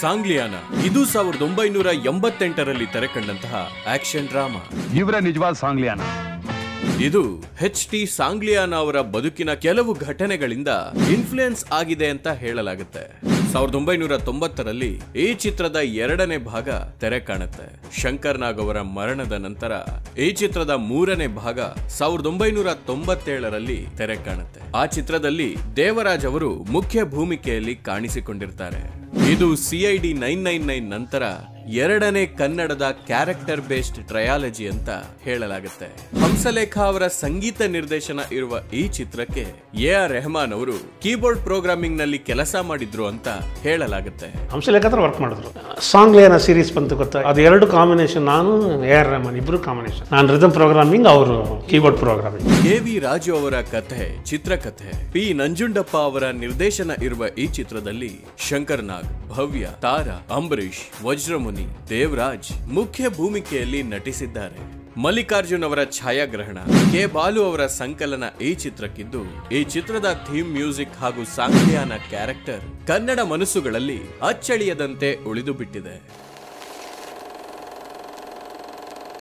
ಸಾಂಗ್ಲಿಯಾನ ಇದು ಸಾವಿರದ ಒಂಬೈನೂರ ಎಂಬತ್ತೆಂಟರಲ್ಲಿ ತೆರೆಕಂಡಂತಹ ಆಕ್ಷನ್ ಡ್ರಾಮಾ ಇವರೇ ನಿಜವಾದ ಸಾಂಗ್ಲಿಯಾನ ಇದು ಎಚ್ ಟಿ ಸಾಂಗ್ಲಿಯಾನ ಅವರ ಬದುಕಿನ ಕೆಲವು ಘಟನೆಗಳಿಂದ ಇನ್ಫ್ಲೂಯೆನ್ಸ್ ಆಗಿದೆ ಅಂತ ಹೇಳಲಾಗುತ್ತೆ ಸಾವಿರದ ಒಂಬೈನೂರ ತೊಂಬತ್ತರಲ್ಲಿ ಈ ಚಿತ್ರದ ಎರಡನೇ ಭಾಗ ತೆರೆ ಕಾಣುತ್ತೆ ಶಂಕರ್ ನಾಗ್ ಅವರ ಮರಣದ ನಂತರ ಈ ಚಿತ್ರದ ಮೂರನೇ ಭಾಗ ಸಾವಿರದ ಒಂಬೈನೂರ ತೊಂಬತ್ತೇಳರಲ್ಲಿ ತೆರೆ ಕಾಣುತ್ತೆ ಆ ಚಿತ್ರದಲ್ಲಿ ದೇವರಾಜ್ ಅವರು ಮುಖ್ಯ ಭೂಮಿಕೆಯಲ್ಲಿ ಕಾಣಿಸಿಕೊಂಡಿರ್ತಾರೆ ಇದು ಸಿಐಡಿ ನೈನ್ ನೈನ್ ನೈನ್ ನಂತರ ಎರಡನೇ ಕನ್ನಡದ ಕ್ಯಾರೆಕ್ಟರ್ ಬೇಸ್ಡ್ ಟ್ರಯಾಲಜಿ ಅಂತ ಹೇಳಲಾಗುತ್ತೆ ಹಂಸಲೇಖ ಅವರ ಸಂಗೀತ ನಿರ್ದೇಶನ ಇರುವ ಈ ಚಿತ್ರಕ್ಕೆ ಎ ಆರ್ ರೆಹಮಾನ್ ಅವರು ಕೀಬೋರ್ಡ್ ಪ್ರೋಗ್ರಾಮಿಂಗ್ ನಲ್ಲಿ ಕೆಲಸ ಮಾಡಿದ್ರು ಅಂತ ಹೇಳಲಾಗುತ್ತೆ ಹಂಸಲೇಖ ಹತ್ರ ವರ್ಕ್ ಮಾಡಿದ್ರು ಸಾಂಗ್ ಏನೋ ಸೀರೀಸ್ ಬಂತು ಗೊತ್ತಾ ಅದು ಎರಡು ಕಾಂಬಿನೇಷನ್ ನಾನು ಎ ಆರ್ ರೆಹಮಾನ್ ಇಬ್ರು ಕಾಂಬಿನೇಷನ್ ನಾನು ರಿದಮ್ ಪ್ರೋಗ್ರಾಮಿಂಗ್ ಅವರು keyboard programming K V Raju ಅವರ ಕಥೆ ಚಿತ್ರಕಥೆ ಪಿ ನಂಜುಂಡಪ್ಪ ಅವರ ನಿರ್ದೇಶನ ಇರುವ ಈ ಚಿತ್ರದಲ್ಲಿ ಶಂಕರ್ ನಾಗ್ ಭವ್ಯ ತಾರಾ ಅಂಬರೀಶ್ ವಜ್ರಮುನಿ ದೇವರಾಜ್ ಮುಖ್ಯ ಭೂಮಿಕೆಯಲ್ಲಿ ನಟಿಸಿದ್ದಾರೆ ಮಲ್ಲಿಕಾರ್ಜುನ್ ಅವರ ಛಾಯಾಗ್ರಹಣ ಕೆ ಬಾಲು ಅವರ ಸಂಕಲನ ಈ ಚಿತ್ರಕ್ಕಿದ್ದು ಈ ಚಿತ್ರದ ಥೀಮ್ ಮ್ಯೂಸಿಕ್ ಹಾಗೂ ಸಾಂಗ್ಲಿಯಾನ ಕ್ಯಾರೆಕ್ಟರ್ ಕನ್ನಡ ಮನಸ್ಸುಗಳಲ್ಲಿ ಅಚ್ಚಳಿಯದಂತೆ ಉಳಿದು ಬಿಟ್ಟಿದೆ